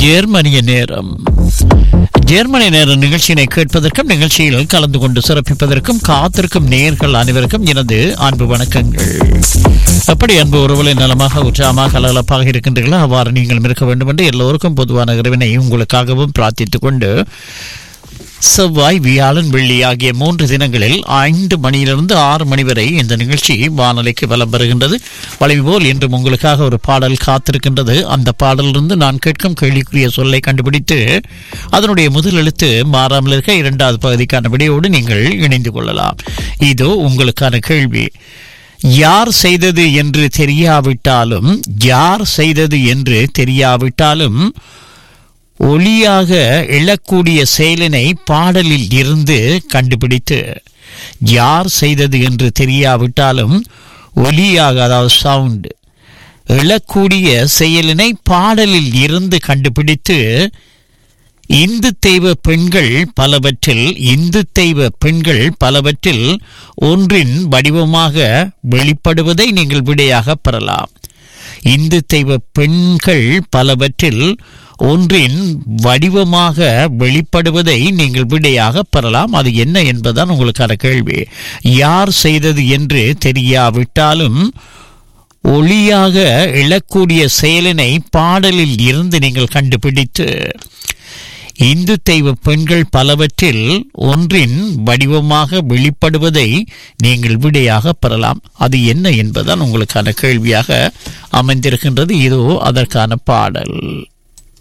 ஜெர்மனிய நேரம் ஜெர்மனி நேர நிகழ்ச்சியினை கேட்பதற்கும் நிகழ்ச்சியில் கலந்து கொண்டு சிறப்பிப்பதற்கும் காத்திருக்கும் நேர்கள் அனைவருக்கும் எனது அன்பு வணக்கங்கள் எப்படி அன்பு உறவுகளை நலமாக உற்சாகமாக கலகலப்பாக இருக்கின்றீர்களோ அவ்வாறு நீங்களும் இருக்க வேண்டும் என்று எல்லோருக்கும் பொதுவான இறைவனை உங்களுக்காகவும் பிரார்த்தித்துக் கொண்டு செவ்வாய் வியாழன் வெள்ளி ஆகிய மூன்று தினங்களில் ஐந்து மணியிலிருந்து ஆறு மணி வரை இந்த நிகழ்ச்சி வானொலிக்கு வலம் பெறுகின்றது வளைவு போல் இன்றும் உங்களுக்காக ஒரு பாடல் காத்திருக்கின்றது அந்த பாடலிலிருந்து நான் கேட்கும் கேள்விக்குரிய சொல்லை கண்டுபிடித்து அதனுடைய முதல் எழுத்து மாறாமல் இருக்க இரண்டாவது பகுதிக்கான விடையோடு நீங்கள் இணைந்து கொள்ளலாம் இதோ உங்களுக்கான கேள்வி யார் செய்தது என்று தெரியாவிட்டாலும் யார் செய்தது என்று தெரியாவிட்டாலும் ஒளியாக எழக்கூடிய செயலினை பாடலில் இருந்து கண்டுபிடித்து யார் செய்தது என்று தெரியாவிட்டாலும் ஒலியாக அதாவது சவுண்ட் எழக்கூடிய செயலினை பாடலில் இருந்து கண்டுபிடித்து இந்து தெய்வ பெண்கள் பலவற்றில் இந்து தெய்வ பெண்கள் பலவற்றில் ஒன்றின் வடிவமாக வெளிப்படுவதை நீங்கள் விடையாக பெறலாம் இந்து தெய்வ பெண்கள் பலவற்றில் ஒன்றின் வடிவமாக வெளிப்படுவதை நீங்கள் விடையாக பெறலாம் அது என்ன என்பதுதான் உங்களுக்கான கேள்வி யார் செய்தது என்று தெரியாவிட்டாலும் ஒளியாக எழக்கூடிய செயலினை பாடலில் இருந்து நீங்கள் கண்டுபிடித்து இந்து தெய்வ பெண்கள் பலவற்றில் ஒன்றின் வடிவமாக வெளிப்படுவதை நீங்கள் விடையாக பெறலாம் அது என்ன என்பதுதான் உங்களுக்கான கேள்வியாக அமைந்திருக்கின்றது இதோ அதற்கான பாடல்